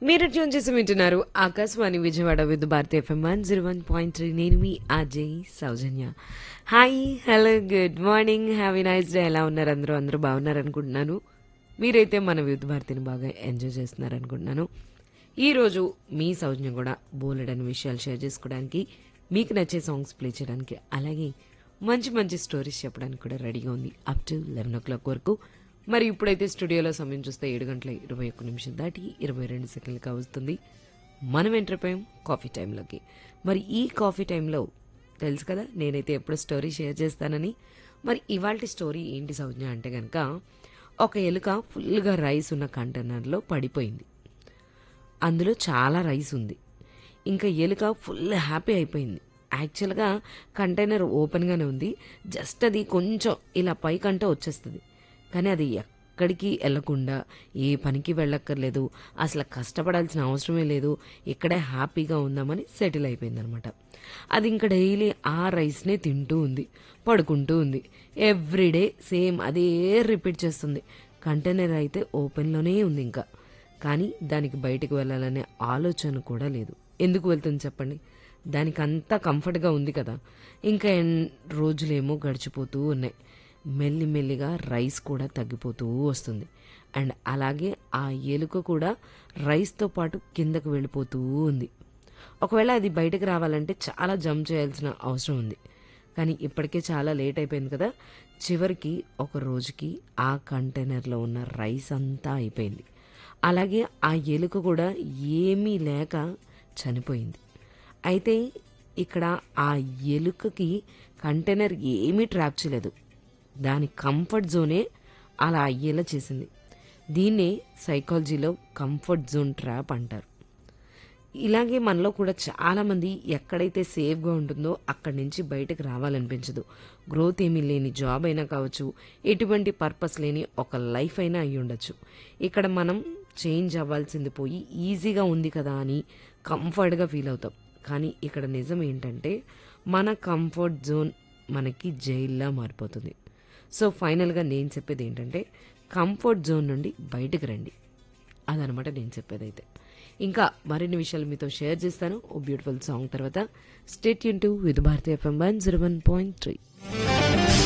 మీరు ట్యూన్ చేసి వింటున్నారు Akashvani Vijayawada with Bharati FM one zero one point three నేను మీ Ajay Sowjanya hi hello good morning have a nice day ఎలా ఉన్నారు అందరూ అందరూ బాగున్నారు అనుకుంటున్నాను మీరైతే మన విత్ భారతిని బాగా ఎంజాయ్ చేస్తున్నారు అనుకుంటున్నాను ఈరోజు మీ సౌజన్యం కూడా బోలెడని విషయాలు షేర్ చేసుకోవడానికి మీకు నచ్చే సాంగ్స్ ప్లే చేయడానికి అలాగే మంచి మంచి స్టోరీస్ చెప్పడానికి కూడా రెడీగా ఉంది up to eleven o'clock వరకు మరి ఇప్పుడైతే స్టూడియోలో సమయం చూస్తే ఏడు గంటల ఇరవై ఒక్క నిమిషం దాటి ఇరవై రెండు సెకండ్లుగా వస్తుంది మనం ఎంటర్ అయిపోయాం కాఫీ టైంలోకి మరి ఈ కాఫీ టైంలో తెలుసు కదా నేనైతే ఎప్పుడు స్టోరీ షేర్ చేస్తానని మరి ఇవాళ స్టోరీ ఏంటి సౌజ్ఞ అంటే కనుక ఒక ఎలుక ఫుల్గా రైస్ ఉన్న కంటైనర్లో పడిపోయింది అందులో చాలా రైస్ ఉంది ఇంకా ఎలుక ఫుల్ హ్యాపీ అయిపోయింది యాక్చువల్గా కంటైనర్ ఓపెన్గానే ఉంది జస్ట్ అది కొంచెం ఇలా పైకంటే వచ్చేస్తుంది కానీ అది ఎక్కడికి వెళ్లకుండా ఏ పనికి వెళ్ళక్కర్లేదు అసలు కష్టపడాల్సిన అవసరమే లేదు ఇక్కడే హ్యాపీగా ఉందామని సెటిల్ అయిపోయింది అనమాట అది ఇంకా డైలీ ఆ రైస్నే తింటూ ఉంది పడుకుంటూ ఉంది ఎవ్రీడే సేమ్ అదే రిపీట్ చేస్తుంది కంటైనర్ అయితే ఓపెన్లోనే ఉంది ఇంకా కానీ దానికి బయటకు వెళ్ళాలనే ఆలోచన కూడా లేదు ఎందుకు వెళ్తుంది చెప్పండి దానికి అంతా కంఫర్ట్గా ఉంది కదా ఇంకా ఎన్- రోజులేమో గడిచిపోతూ ఉన్నాయి మెల్లిమెల్లిగా రైస్ కూడా తగ్గిపోతూ వస్తుంది అండ్ అలాగే ఆ ఎలుక కూడా రైస్తో పాటు కిందకు వెళ్ళిపోతూ ఉంది ఒకవేళ అది బయటకు రావాలంటే చాలా జంప్ చేయాల్సిన అవసరం ఉంది కానీ ఇప్పటికే చాలా లేట్ అయిపోయింది కదా చివరికి ఒక రోజుకి ఆ కంటైనర్లో ఉన్న రైస్ అంతా అయిపోయింది అలాగే ఆ ఎలుక కూడా ఏమీ లేక చనిపోయింది అయితే ఇక్కడ ఆ ఎలుకకి కంటైనర్ ఏమీ ట్రాప్ చేయలేదు దాని కంఫర్ట్ జోనే అలా అయ్యేలా చేసింది దీన్నే సైకాలజీలో కంఫర్ట్ జోన్ ట్రాప్ అంటారు ఇలాగే మనలో కూడా చాలామంది ఎక్కడైతే సేఫ్గా ఉంటుందో అక్కడి నుంచి బయటకు రావాలనిపించదు గ్రోత్ ఏమీ లేని జాబ్ అయినా కావచ్చు ఎటువంటి పర్పస్ లేని ఒక లైఫ్ అయినా అయి ఉండొచ్చు ఇక్కడ మనం చేంజ్ అవ్వాల్సింది పోయి ఈజీగా ఉంది కదా అని కంఫర్ట్గా ఫీల్ అవుతాం కానీ ఇక్కడ నిజం ఏంటంటే మన కంఫర్ట్ జోన్ మనకి జైల్లా మారిపోతుంది సో ఫైనల్గా నేను చెప్పేది ఏంటంటే కంఫర్ట్ జోన్ నుండి బయటకు రండి అదనమాట నేను చెప్పేది అయితే ఇంకా మరిన్ని విషయాలు మీతో షేర్ చేస్తాను ఓ బ్యూటిఫుల్ సాంగ్ తర్వాత స్టేట్ యూన్ to with Bharati FM one zero one point three